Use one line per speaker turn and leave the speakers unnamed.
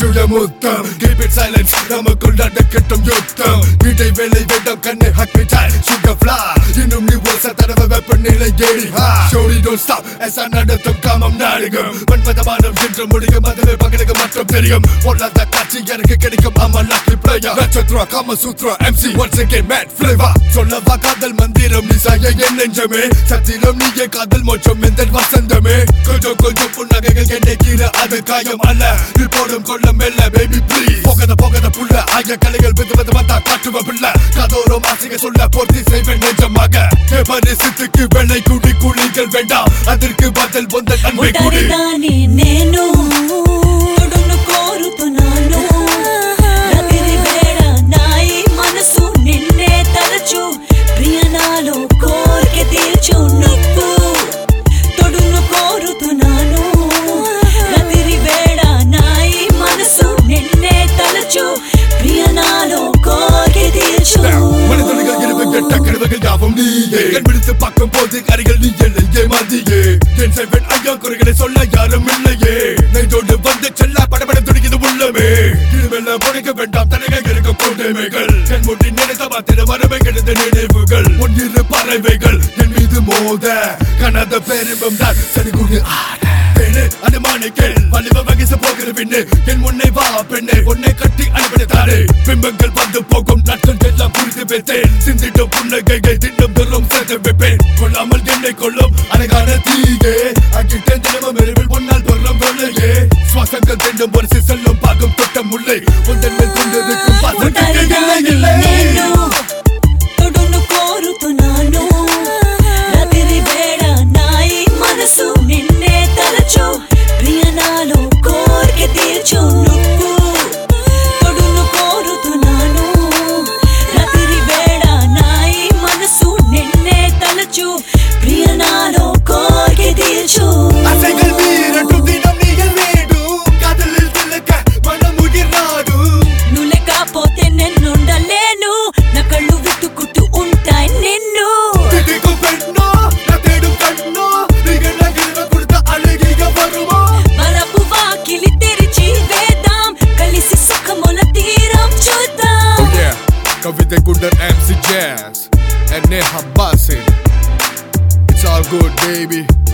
சுய முத்தம் Keep it silence நமக்குள் நடக்கட்டும் யுத்தம் வீட்டை வேலை வேண்டாம் கண்ணை ஹக்கிட்டாய் சுகர் ஃபிளா இன்னும் நீ ஒரு சதடவ வெப்பநிலை ஏறி ஷோரி டோன்ட் ஸ்டாப் எஸ்ஆ நடத்தும் காமம் நாடகம் மன்மதமானம் என்று முடியும் அதுவே பகலுக்கு மட்டும் தெரியும் பொல்லாத காட்சி எனக்கு கிடைக்கும் ஆமா lucky player Nakshatra Kama Sutra MC once again mad flavour சொல்லவா காதல் மந்திரம் நீ சாய என் நெஞ்சமே சத்திரம் நீயே காதல் மோட்சம் எந்த வசந்தமே கொஞ்சம் கொஞ்சம் புன்னகைகள் என்னை கீழ அது காயம் அல்ல நீ போடும் கொள்ள மெல்ல பேபி ப்ளீஸ் போகத போகத புள்ள ஆகிய கலைகள் வித வித வந்தா காட்டுவ பிள்ளை கதோரம் ஆசைக சொல்ல போர்த்தி செய்வேன் நெஞ்சமாக பரிசுத்துக்கு வெள்ளை குடி குழிகள் வேண்டாம் அதற்கு பதில் வந்த அன்பை குடி
ఒంటరిదాన్ని నేను తొడును కోరుతున్నాను రాత్రి వేళ నాయి మనసు నిన్నే తలచు ప్రియనాలో కోరిక తీర్చు నువ్వు తొడును కోరుతున్నాను రాత్రి వేళ నాయి మనసు నిన్నే తలచు ప్రియనాలో కోరిక తీర్చు
மனிதர்கள் இருவு கெட்ட கருவகள் யாவும் நீயே கண் விடுத்து பார்க்கும் போது கரைகள் நீ என்னை ஏமாந்தியே என் செவன் ஐயா குறைகளை சொல்ல யாரும் இல்லையே நெஞ்சோடு வந்து செல்ல படபட துடிக்குது உள்ளமே இருமெல்ல முனைக்க வேண்டாம் தலைகள் இருக்க கொண்டமைகள் கண் முடி நினைத்த மாத்திர வரவைகளது நினைவுகள் ஒன்றிரு பறவைகள் என் மீது மோத கனத பெரும்பம் தான் சரிகுடு ஆட பெண்ணு அனுமானிக்கேள் வலிவ வகிச போகிற பின்னு என் முன்னே வா பெண்ணே உன்னை கட்டி அனுப்பித்தாரே பிம்பங்கள் வந்து போகும் நாட்கள் எல்லாம் புரிந்து வைத்தேன் சிந்திட்டும் புன்னகைகள் திட்டம் தரும் சேர்த்து வைப்பேன் கொள்ளாமல் என்னை கொள்ளும் அழகான தீயே அக்கிட்ட தினமும் எரிவில் பொன்னால் பொருளும் வேலையே சுவாசங்கள் திண்டும் ஒரு செல்லும் பாகும் தொட்ட முல்லை உந்தன் மேல் கொண்டிருக்கும் பாசத்துக்கு இல்லை இல்லை
నేను తొడును కోరుతున్నాను రాత్రి వేళ నాయి మనసు నిన్నే తలచు ప్రియనాలో కోరిక తీర్చు నువ్వు తొడును కోరుతున్నాను రాత్రి వేళ నాయి మనసు నిన్నే తలచు ప్రియనాలో కోరిక తీర్చు
அசைகள் வீரட்டும் தினம் நீங்கள் வேண்டும் காதலில் திலக்க மனம் உயிராடும்
నువ్వు లేకపోతే నేనుండలేను నా కళ్ళు వెతుకుతూ ఉంటాయి నిన్ను
திதிக்கும் பெண்ணோ நான் தேடும் கண்ணோ நீங்கள் நகிழ்வ கொடுத்த அழகிய வருமோ
మరపు వాకిలి తెరిచి వేద్దాం కలిసి సుఖముల తీరం చూద్దాం
Oh yeah, Kavita Gundar MC Jazz and Neha Basin. It's all good, baby.